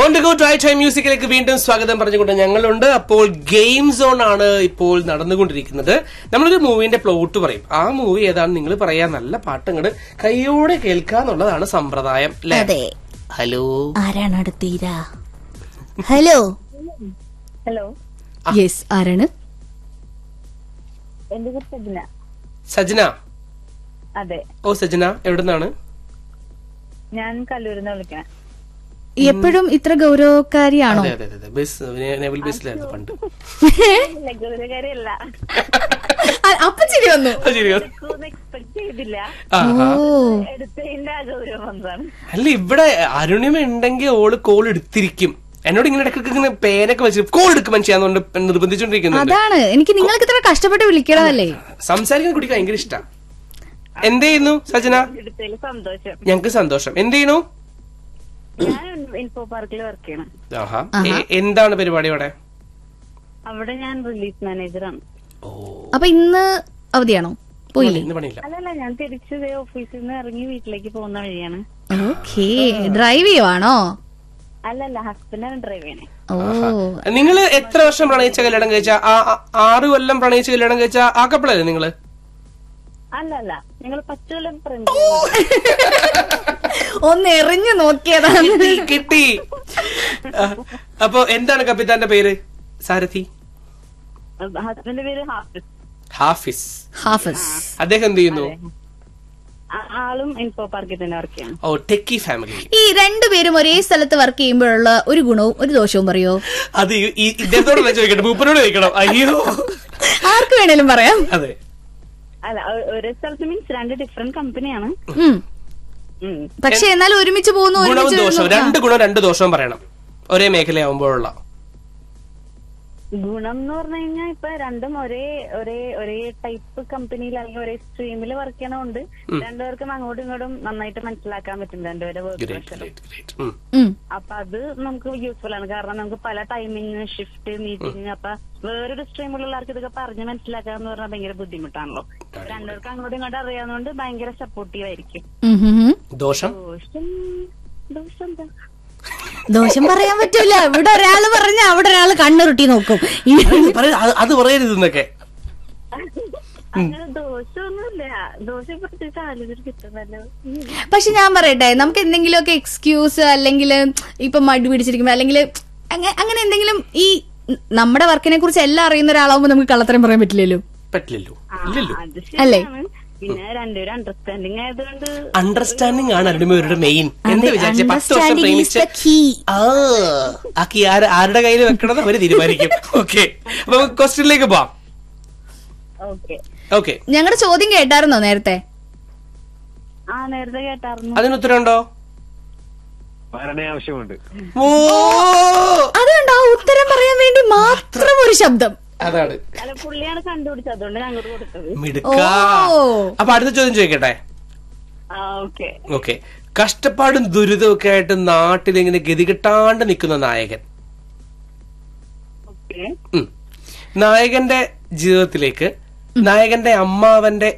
On the go try time മ്യൂസിക്കിലേക്ക് വീണ്ടും സ്വാഗതം പറഞ്ഞുകൊണ്ട് ഞങ്ങളുണ്ട് അപ്പോൾ ഗെയിം സോൺ ആണ് ഇപ്പോൾ നടന്നുകൊണ്ടിരിക്കുന്നത് നമ്മളൊരു മൂവിന്റെ പ്ലോട്ട് പറയും ആ മൂവി ഏതാണ് നിങ്ങൾ പറയാ നല്ല പാട്ടങ്ങട് കൈയോടെ കേൾക്കാന്നുള്ളതാണ് സമ്പ്രദായം അല്ലേ അതെ ഹലോ ആരാണ് അടുത്തീര ഹലോ ഹലോ യെസ് ആരാണ് എന്റെ പേര് സജ്ന സജന അതെ ഓ സജന എവിടുന്നാണ് ഞാൻ കല്ലൂരിന്ന് വിളിക്കണേ എപ്പോഴും ഇത്ര ഗൗരവക്കാരിയാണോ അതെ അതെ അതെ ബസ് നെവൽ ബസ്സിലായിരുന്നു പണ്ട് ഇല്ല, ഗൗരവകാരിയല്ല അ- അപ്പൊ ചിരി വന്നു ആ, ശരിയോ? എക്സ്പെക്ട് ചെയ്തില്ല ആ, ഓ ആ. എടുത്തതിന്റെ ആ ഗൗരവം വന്നതാണ് അല്ല ഇവിടെ അരുണിമ ഉണ്ടെങ്കിൽ ഓള് കോൾ എടുത്തിരിക്കും എന്നോട് ഇങ്ങനെ ഇടയ്ക്ക് ഇങ്ങനെ പേനൊക്കെ വെച്ച് കോൾ എടുക്കും മനുഷ്യാന്നുകൊണ്ട് നിർബന്ധിച്ചോണ്ടിരിക്കുന്നുണ്ട് അതാണ് എനിക്ക് നിങ്ങൾക്ക് ഇത്ര കഷ്ടപ്പെട്ട് വിളിക്കണമല്ലേ സംസാരിക്കാൻ കുട്ടിക്ക് ഭയങ്കര ഇഷ്ട എന്ത് ചെയ്യുന്നു സജന എടുത്തതിൽ സന്തോഷം ഞങ്ങക്ക് സന്തോഷം എന്ത് ചെയ്യണു ഞാൻ ഇൻഫോ പാർക്കിൽ വർക്ക് ചെയ്യണം ആഹാ എ- എന്താണ് പരിപാടി അവിടെ അവിടെ ഞാൻ റിലീസ് മാനേജറാണ് ഓ അപ്പൊ ഇന്ന് അവധിയാണോ പോയില്ലേ ഇന്ന് പണിയില്ല അല്ലല്ല ഞാൻ തിരിച്ച് ദേ ഓഫീസിൽ നിന്ന് ഇറങ്ങി വീട്ടിലേക്ക് പോകുന്ന വഴിയാണ് ഓക്കേ ഡ്രൈവ് ചെയ്യുവാണോ അല്ലല്ല ഹസ്ബൻഡാണ് ഡ്രൈവ് ചെയ്യണേ ഓ നിങ്ങൾ എത്ര വർഷം പ്രണയിച്ച കല്യാണം കഴിച്ച ആ ആ- ആറ് കൊല്ലം പ്രണയിച്ച കല്യാണം കഴിച്ച ആ കപ്പിളല്ലേ നിങ്ങള് അല്ലല്ല നിങ്ങൾ പത്ത് കൊല്ലം ഫ്രണ്ട് ഒന്ന് എറിഞ്ഞു നോക്കിയതാണ് കിട്ടി, കിട്ടി ആ, അപ്പൊ എന്താണ് കപ്പിത്താന്റെ പേര് സാരഥി ഹസ്ബൻഡിന്റെ പേര് ഹാഫിസ് ഹാഫിസ് ഹാഫിസ് അദ്ദേഹം എന്ത് ചെയ്യുന്നു ആ- ആളും ഇൻഫോ പാർക്കിൽ തന്നെ വർക്ക് ചെയ്യണം ഓ ടെക്കി ഫാമിലി ഈ രണ്ടുപേരും ഒരേ സ്ഥലത്ത് വർക്ക് ചെയ്യുമ്പോഴുള്ള ഒരു ഗുണവും ഒരു ദോഷവും പറയോ അത് ഈ- ഈ- ഇദ്ദേഹത്തോടല്ല ചോദിക്കട്ടെ മൂപ്പനോട് ചോദിക്കണം അയ്യോ ആർക്ക് വേണേലും പറയാം അതെ അല്ല ഒ- ഒരേ സ്ഥലത്ത് മീൻസ് രണ്ട് ഡിഫറെന്റ് കമ്പനിയാണ് ഉം. ഉം. പക്ഷെ എന്നാൽ ഒരുമിച്ച് പോകുന്നു ഗുണവും ഒരുമിച്ച് ദോഷവും വരുന്നു. രണ്ട് ഗുണം രണ്ട് ദോഷവും പറയണം ഒരേ മേഖലയാവുമ്പോഴുള്ള ഗുണം എന്ന് പറഞ്ഞു കഴിഞ്ഞാൽ ഇപ്പൊ രണ്ടും ഒരേ ഒരേ ഒരേ ടൈപ്പ് കമ്പനിയിൽ അല്ലെങ്കിൽ ഒരേ സ്ട്രീമിൽ വർക്ക് ചെയ്യണതുകൊണ്ട് രണ്ടുപേർക്കും അങ്ങോട്ടും ഇങ്ങോട്ടും നന്നായിട്ട് മനസ്സിലാക്കാൻ പറ്റും രണ്ടുപേരെ work great pressure great great ഉം. അപ്പൊ അത് നമുക്ക് യൂസ്ഫുൾ ആണ് കാരണം നമുക്ക് പല ടൈമിങ് ഷിഫ്റ്റ് മീറ്റിംഗ് അപ്പൊ വേറൊരു സ്ട്രീമിലുള്ളവർക്ക് ഇതൊക്കെ പറഞ്ഞ് മനസ്സിലാക്കാന്ന് പറഞ്ഞാൽ ഭയങ്കര ബുദ്ധിമുട്ടാണല്ലോ രണ്ടുപേർക്കും അങ്ങോട്ടും ഇങ്ങോട്ടും അറിയാവുന്നതുകൊണ്ട് ഭയങ്കര സപ്പോർട്ടീവ് ആയിരിക്കും ഉം ഹും ഹും. ദോഷം ദോഷം ദോഷം എന്താ ദോഷം പറയാൻ പറ്റൂല ഇവിടെ ഒരാള് പറഞ്ഞ അവിടെ ഒരാള് കണ്ണുരുട്ടി നോക്കും ഈ- പറയ- അത് അത് പറയരുത് എന്നൊക്കെ അങ്ങനെ ദോഷമൊന്നുമില്ല ദോഷം പ്രത്യേകിച്ച് ആലോചിച്ച് കിട്ടുന്നല്ലോ ഉം. പക്ഷെ ഞാൻ പറയട്ടെ നമുക്ക് എന്തെങ്കിലുമൊക്കെ എക്സ്ക്യൂസ് അല്ലെങ്കിൽ ഇപ്പൊ മടി പിടിച്ചിരിക്കുമ്പോ അല്ലെങ്കിൽ അങ്ങനെ എന്തെങ്കിലും ഈ നമ്മുടെ വർക്കിനെ കുറിച്ച് എല്ലാം അറിയുന്ന ഒരാളാവുമ്പോ നമുക്ക് കള്ളത്തരം പറയാൻ പറ്റില്ലല്ലോ പറ്റില്ലല്ലോ ആ, ഇല്ലല്ലോ അത് അല്ലേ? ശരിയാണ് പിന്നെ രണ്ടുപേരും അണ്ടർസ്റ്റാൻഡിങ് ആയതുകൊണ്ട് അണ്ടർസ്റ്റാൻഡിംഗ് ആണ് അരുണിമയുടെ മെയിൻ എന്ത് അതെ, വിചാരിച്ച പത്ത് വർഷം understanding is പ്രേമിച്ച് the key. ആ ആ കീ ആര് ആരുടെ കയ്യിൽ വെക്കണത് അവര് തീരുമാനിക്കും ഓക്കെ അപ്പൊ നമുക്ക് ക്വസ്റ്റ്യനിലേക്ക് പോവാം ഓക്കെ ഓക്കെ ഞങ്ങളുടെ ചോദ്യം കേട്ടായിരുന്നോ നേരത്തെ ആ നേരത്തെ കേട്ടായിരുന്നു അതിന് ഉത്തരവുണ്ടോ ഭരണ ആവശ്യമുണ്ട് ഓ അതുകൊണ്ട് ആ ഉത്തരം പറയാൻ വേണ്ടി മാത്രം ഒരു ശബ്ദം അതാണ് അല്ല പുള്ളിയാണ് കണ്ടുപിടിച്ചത് അതുകൊണ്ട് ഞാൻ അങ്ങോട്ട് കൊടുത്തത് മിടുക്ക ഓ. അപ്പൊ അടുത്ത ചോദ്യം ചോദിക്കട്ടെ ആ ഓക്കെ ഓക്കെ കഷ്ടപ്പാടും ദുരിതവും ഒക്കെ ആയിട്ട് നാട്ടിൽ ഇങ്ങനെ ഗതികെട്ടാണ്ട് നിൽക്കുന്ന നായകൻ ഓക്കെ ഉം. നായകന്റെ ജീവിതത്തിലേക്ക് നായകന്റെ അമ്മാവന്റെ